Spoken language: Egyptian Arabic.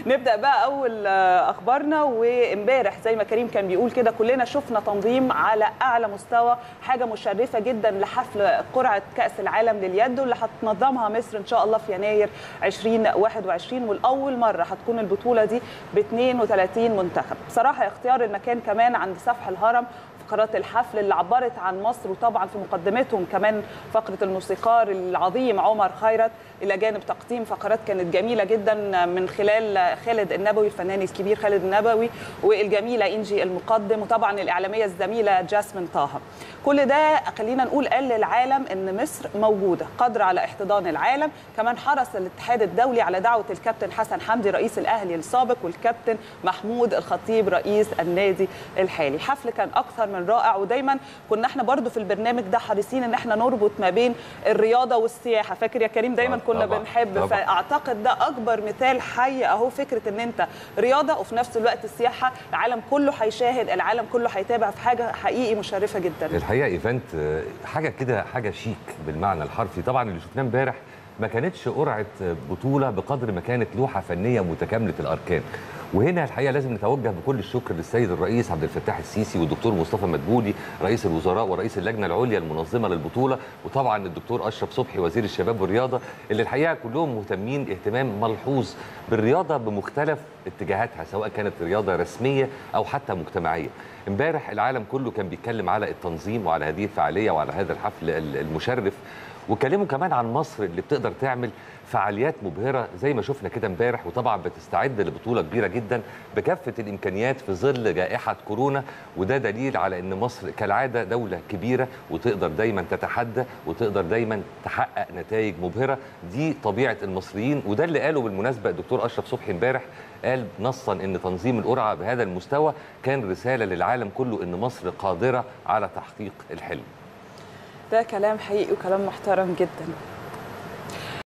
نبدا بقى اول اخبارنا وامبارح زي ما كريم كان بيقول كده كلنا شفنا تنظيم على اعلى مستوى حاجه مشرفه جدا لحفل قرعه كاس العالم لليد واللي هتنظمها مصر ان شاء الله في يناير 2021 والاول مره هتكون البطوله دي ب 32 منتخب بصراحه اختيار المكان كمان عند سفح الهرم فقرات الحفل اللي عبرت عن مصر وطبعا في مقدمتهم كمان فقره الموسيقار العظيم عمر خيرت الى جانب تقديم فقرات كانت جميله جدا من خلال خالد النبوي الفنان الكبير خالد النبوي والجميله انجي المقدم وطبعا الاعلاميه الزميله جاسمين طه كل ده خلينا نقول قال للعالم ان مصر موجوده قادره على احتضان العالم كمان حرص الاتحاد الدولي على دعوه الكابتن حسن حمدي رئيس الاهلي السابق والكابتن محمود الخطيب رئيس النادي الحالي الحفل كان اكثر من رائع ودايما كنا احنا برضو في البرنامج ده حريصين ان احنا نربط ما بين الرياضه والسياحه فاكر يا كريم دايما كنا طبعاً، بنحب طبعاً. فاعتقد ده اكبر مثال حي اهو فكره ان انت رياضه وفي نفس الوقت السياحه العالم كله هيشاهد العالم كله هيتابع في حاجه حقيقي مشرفه جدا الحقيقه ايفنت آه، حاجه كده حاجه شيك بالمعنى الحرفي طبعا اللي شفناه امبارح ما كانتش قرعه بطوله بقدر ما كانت لوحه فنيه متكامله الاركان وهنا الحقيقه لازم نتوجه بكل الشكر للسيد الرئيس عبد الفتاح السيسي والدكتور مصطفى مدبولي رئيس الوزراء ورئيس اللجنه العليا المنظمه للبطوله وطبعا الدكتور اشرف صبحي وزير الشباب والرياضه اللي الحقيقه كلهم مهتمين اهتمام ملحوظ بالرياضه بمختلف اتجاهاتها سواء كانت رياضه رسميه او حتى مجتمعيه امبارح العالم كله كان بيتكلم على التنظيم وعلى هذه الفعاليه وعلى هذا الحفل المشرف وكلموا كمان عن مصر اللي بتقدر تعمل فعاليات مبهره زي ما شفنا كده امبارح وطبعا بتستعد لبطوله كبيره جدا بكافه الامكانيات في ظل جائحه كورونا وده دليل على ان مصر كالعاده دوله كبيره وتقدر دايما تتحدى وتقدر دايما تحقق نتائج مبهره دي طبيعه المصريين وده اللي قاله بالمناسبه الدكتور اشرف صبحي امبارح قال نصا ان تنظيم القرعه بهذا المستوى كان رساله للعالم كله ان مصر قادره على تحقيق الحلم ده كلام حقيقي وكلام محترم جدا